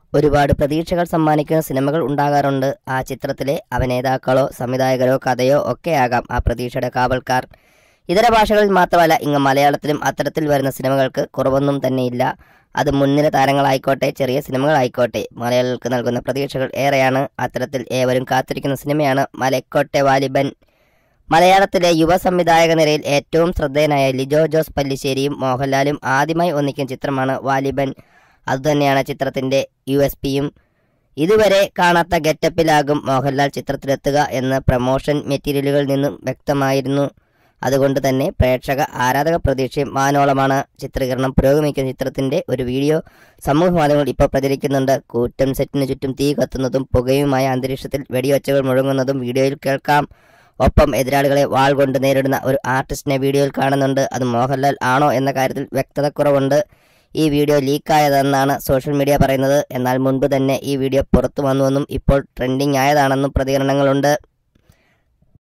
ഒരുപാട് പ്രതീക്ഷകൾ സമ്മാനിക്കുന്ന സിനിമകൾ ഉണ്ടാകാറുണ്ട് ആ ചിത്രത്തിലെ അഭിനേതാക്കളോ സംവിധായകരോ കഥയോ ഒക്കെയാകാം ആ പ്രതീക്ഷയുടെ കാവൽക്കാർ ഇതര ഭാഷകളിൽ മാത്രമല്ല ഇങ്ങ് മലയാളത്തിലും അത്തരത്തിൽ വരുന്ന സിനിമകൾക്ക് കുറവൊന്നും തന്നെയില്ല അത് മുൻനിര താരങ്ങളായിക്കോട്ടെ ചെറിയ സിനിമകളായിക്കോട്ടെ മലയാളികൾക്ക് നൽകുന്ന പ്രതീക്ഷകൾ ഏറെയാണ് അത്തരത്തിൽ ഏവരും കാത്തിരിക്കുന്ന സിനിമയാണ് മലക്കോട്ടെ വാലിബൻ മലയാളത്തിലെ യുവ സംവിധായക നിരയിൽ ഏറ്റവും ശ്രദ്ധേയനായ ലിജോ ജോസ് പല്ലിശ്ശേരിയും മോഹൻലാലും ആദ്യമായി ഒന്നിക്കുന്ന ചിത്രമാണ് വാലിബൻ അതുതന്നെയാണ് ചിത്രത്തിന്റെ യു എസ് പിയും ഇതുവരെ കാണാത്ത ഗെറ്റപ്പിലാകും മോഹൻലാൽ ചിത്രത്തിലെത്തുക എന്ന് പ്രമോഷൻ മെറ്റീരിയലുകളിൽ നിന്നും വ്യക്തമായിരുന്നു അതുകൊണ്ട് തന്നെ പ്രേക്ഷക ആരാധക പ്രതീക്ഷയും മാനോളമാണ് ചിത്രീകരണം പുരോഗമിക്കുന്ന ചിത്രത്തിന്റെ ഒരു വീഡിയോ സമൂഹ മാധ്യമങ്ങളിൽ ഇപ്പോൾ പ്രചരിക്കുന്നുണ്ട് കൂറ്റൻ സെറ്റിന് ചുറ്റും തീ കത്തുന്നതും പുകയുമായ അന്തരീക്ഷത്തിൽ വെടിയൊച്ചകൾ മുഴങ്ങുന്നതും വീഡിയോയിൽ കേൾക്കാം ഒപ്പം എതിരാളികളെ വാൾ കൊണ്ട് നേരിടുന്ന ഒരു ആർട്ടിസ്റ്റിനെ വീഡിയോയിൽ കാണുന്നുണ്ട് അത് മോഹൻലാൽ ആണോ എന്ന കാര്യത്തിൽ വ്യക്തതക്കുറവുണ്ട് ഈ വീഡിയോ ലീക്കായതെന്നാണ് സോഷ്യൽ മീഡിയ പറയുന്നത് എന്നാൽ മുൻപ് തന്നെ ഈ വീഡിയോ പുറത്തു വന്നുവെന്നും ഇപ്പോൾ ട്രെൻഡിംഗ് ആയതാണെന്നും പ്രതികരണങ്ങളുണ്ട്